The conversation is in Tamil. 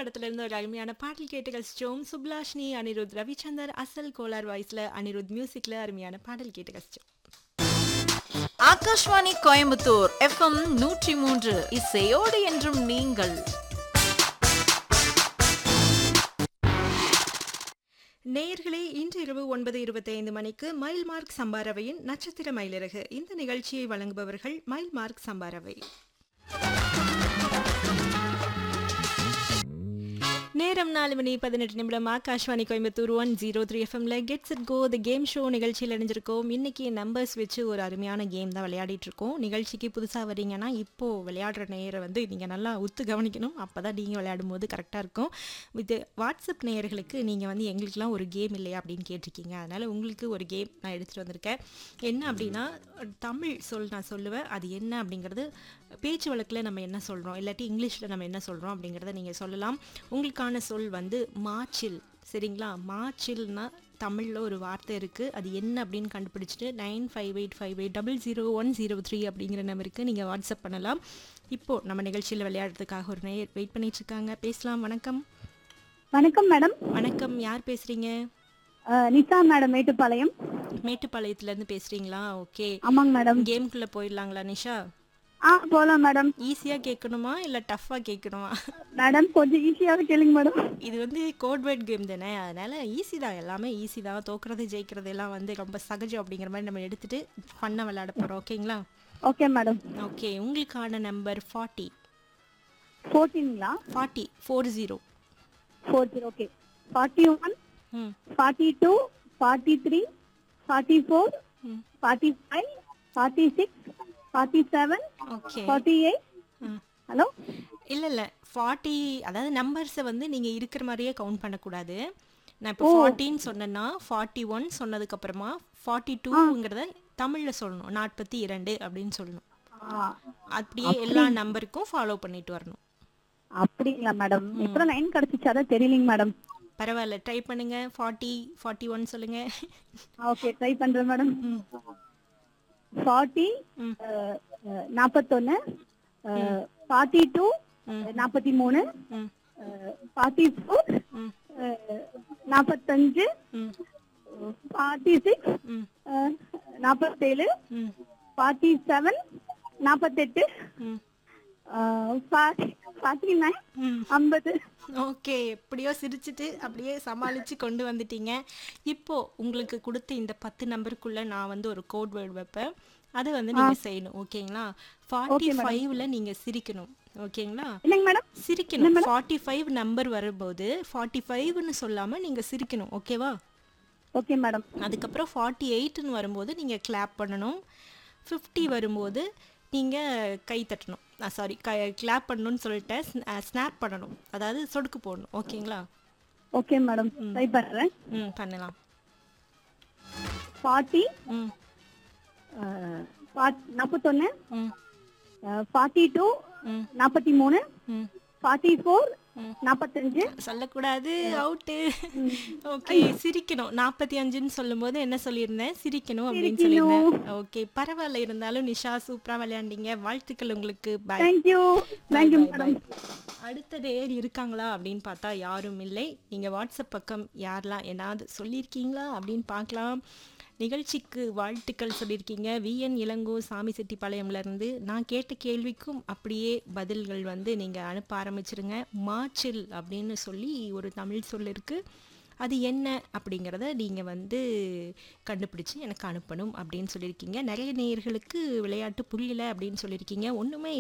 படத்துல இருந்து ஒரு அருமையான பாடல் கேட்டு ரசிச்சோம் சுப்லாஷினி அனிருத் ரவிச்சந்தர் அசல் கோலார் வாய்ஸ்ல அனிருத் மியூசிக்ல அருமையான பாடல் கேட்டு ரசிச்சோம் ஆகாஷ்வாணி கோயம்புத்தூர் எஃப்எம் நூற்றி மூன்று இசையோடு என்றும் நீங்கள் நேயர்களே இன்று இரவு ஒன்பது இருபத்தைந்து மணிக்கு மைல் மார்க் சம்பாரவையின் நட்சத்திர மயிலிறகு இந்த நிகழ்ச்சியை வழங்குபவர்கள் மைல் மார்க் சம்பாரவை நேரம் நாலு மணி பதினெட்டு நிமிடம் Akashvani Coimbatore one zero three எஃப்எம்ல gets it go the game show நிகழ்ச்சியில் இணைஞ்சிருக்கோம் இன்னைக்கு நம்பர்ஸ் வச்சு ஒரு அருமையான கேம் தான் விளையாடிட்டு இருக்கோம் நிகழ்ச்சிக்கு புதுசாக வரீங்கன்னா இப்போ விளையாடுற நேரை வந்து நீங்கள் நல்லா உத்து கவனிக்கணும் அப்போ தான் நீங்கள் விளையாடும் போது கரெக்டாக இருக்கும் வித் வாட்ஸ்அப் நேயர்களுக்கு நீங்கள் வந்து எங்களுக்குலாம் ஒரு கேம் இல்லையா அப்படின்னு கேட்டிருக்கீங்க அதனால் உங்களுக்கு ஒரு கேம் நான் எடுத்துகிட்டு வந்திருக்கேன் என்ன அப்படின்னா தமிழ் சொல் நான் சொல்லுவேன் அது என்ன அப்படிங்கிறது பேச்சு வழக்கில் நம்ம என்ன சொல்கிறோம் இல்லாட்டி இங்கிலீஷில் நம்ம என்ன சொல்கிறோம் அப்படிங்கிறத நீங்கள் சொல்லலாம் உங்களுக்கான சொல் வந்து மாச்சில் சரிங்களா மாச்சில்னா தமிழில் ஒரு வார்த்தை இருக்குது அது என்ன அப்படின்னு கண்டுபிடிச்சிட்டு nine five eight five eight double zero one zero three அப்படிங்கிற நம்பருக்கு நீங்கள் வாட்ஸ்அப் பண்ணலாம் இப்போது நம்ம நிகழ்ச்சியில் விளையாடுறதுக்காக ஒரு நேயர் வெயிட் பண்ணிட்டு இருக்காங்க பேசலாம் வணக்கம் வணக்கம் மேடம் வணக்கம் யார் பேசுகிறீங்க அஹ், நிஷா மேடம் மேட்டுப்பாளையம் மேட்டுப்பாளையத்துலேருந்து பேசுகிறீங்களா ஓகே ஆமாங்க மேடம் கேம்குள்ளே போயிடலாங்களா நிஷா ஆ போலாம் மேடம் ஈஸியாக கேட்கணுமா இல்லை டஃப்பாக கேட்கணுமா மேடம் கொஞ்சம் ஈஸியாவே கேளுங்க மேடம் இது வந்து கோட்வேர்ட் கேம் தானே அதனால ஈஸி தான் எல்லாமே ஈஸி தான் தோக்குறது ஜெயிக்கிறது எல்லாம் வந்து ரொம்ப சகஜம் அப்படிங்கிற மாதிரி நம்ம எடுத்துட்டு ஃபன்னாக விளையாட போகிறோம் ஓகேங்களா ஓகே மேடம் ஓகே உங்களுக்கான நம்பர் ஃபார்ட்டி ஃபோர்டீன்ங்களா forty four zero four zero okay forty one ம் forty two forty three forty four ம் forty five forty six forty seven okay forty eight ம் ஹலோ இல்லை இல்லை ஃபார்ட்டி அதாவது நம்பர்ஸை வந்து நீங்கள் இருக்கிற மாதிரியே கவுண்ட் பண்ணக்கூடாது நான் இப்போ ஃபார்ட்டின்னு சொன்னேன்னா ஃபார்ட்டி ஒன் சொன்னதுக்கப்புறமா ஃபார்ட்டி டூங்கிறத தமிழில் சொல்லணும் நாற்பத்தி இரண்டு அப்படின்னு சொல்லணும் அப்படியே எல்லா நம்பருக்கும் ஃபாலோ பண்ணிட்டு வரணும் அப்படிங்களா மேடம் எப்பறம் லைன் கிடைச்சிச்சு அதான் தெரியலங்க மேடம் பரவாயில்ல ட்ரை பண்ணுங்க ஃபார்ட்டி ஃபார்ட்டி ஒன் சொல்லுங்க ஓகே ட்ரை பண்றேன் மேடம் ம். ஃபார்ட்டி ம். நாற்பத்தொன்னு ஃபார்ட்டி டூ ம். நாற்பத்தி மூணு ம் ஃபார்ட்டி ஃபோர் ம் நாற்பத்தஞ்சு ம் ஃபார்ட்டி சிக்ஸ் ம் நாற்பத்தேழு ம் ஃபார்ட்டி செவன் நாற்பத்தெட்டு ம் ஃபார்ட்டி நைன் ம் ஐம்பது ஓகே எப்படியோ சிரிச்சிட்டு அப்படியே சமாளித்து கொண்டு வந்துட்டீங்க இப்போ உங்களுக்கு கொடுத்த இந்த பத்து நம்பருக்குள்ள நான் வந்து ஒரு கோட் வேர்டு வைப்பேன் அதை வந்து நீங்க செய்யணும் ஓகேங்களா ஃபார்ட்டி ஃபைவ்ல நீங்க சிரிக்கணும் ஓகேங்களா என்னங்க மேடம் சிரிக்கணும் ஃபார்ட்டி ஃபைவ் நம்பர் வரும்போது ஃபார்ட்டி ஃபைவ்னு சொல்லாம நீங்க சிரிக்கணும் ஓகேவா ஓகே மேடம் அதுக்கப்புறம் ஃபார்ட்டி எயிட்னு வரும்போது நீங்கள் கிளாப் பண்ணணும் ஃபிஃப்டி வரும்போது நீங்கள் கை தட்டணும் சாரி க கிளாப் பண்ணணும்னு சொல்லிட்டேன் ஸ்னாப் பண்ணணும் அதாவது சொடுக்கு போடணும் ஓகேங்களா ஓகே மேடம் ட்ரை பண்றேன் ம் பண்ணலாம் ஃபார்ட்டி ம் நாற்பத்தொன்னு ம் ஃபார்ட்டி டூ ம் நாற்பத்தி மூணு ம் ஃபார்ட்டி ஃபோர் ம். நாற்பத்தஞ்சு சொல்லக்கூடாது அவுட்டு ஓகே சிரிக்கணும் நாற்பத்தி அஞ்சுன்னு சொல்லும்போது என்ன சொல்லியிருந்தேன் சிரிக்கணும் அப்படின்னு சொல்லியிருந்தேன் ஓகே பரவாயில்ல இருந்தாலும் நிஷா சூப்பரா விளையாண்டீங்க வாழ்த்துக்கள் உங்களுக்கு பாய் தேங்க்யூ தேங்க்யூ மேடம் அடுத்த நேர் இருக்காங்களா அப்படின்னு பார்த்தா யாரும் இல்லை நீங்கள் வாட்ஸ்அப் பக்கம் யாரெல்லாம் ஏதாவது சொல்லியிருக்கீங்களா அப்படின்னு பார்க்கலாம் நிகழ்ச்சிக்கு வாழ்த்துக்கள் சொல்லியிருக்கீங்க விஎன் இளங்கோ சாமி செட்டிப்பாளையம்லேருந்து நான் கேட்ட கேள்விக்கும் அப்படியே பதில்கள் வந்து நீங்கள் அனுப்ப ஆரம்பிச்சிருங்க மாச்சில் அப்படின்னு சொல்லி ஒரு தமிழ் சொல் இருக்குது அது என்ன அப்படிங்கிறத நீங்கள் வந்து கண்டுபிடிச்சு எனக்கு அனுப்பணும் அப்படின்னு சொல்லியிருக்கீங்க நிறைய நேயர்களுக்கு விளையாட்டு புரியல அப்படின்னு சொல்லியிருக்கீங்க ஒன்றுமே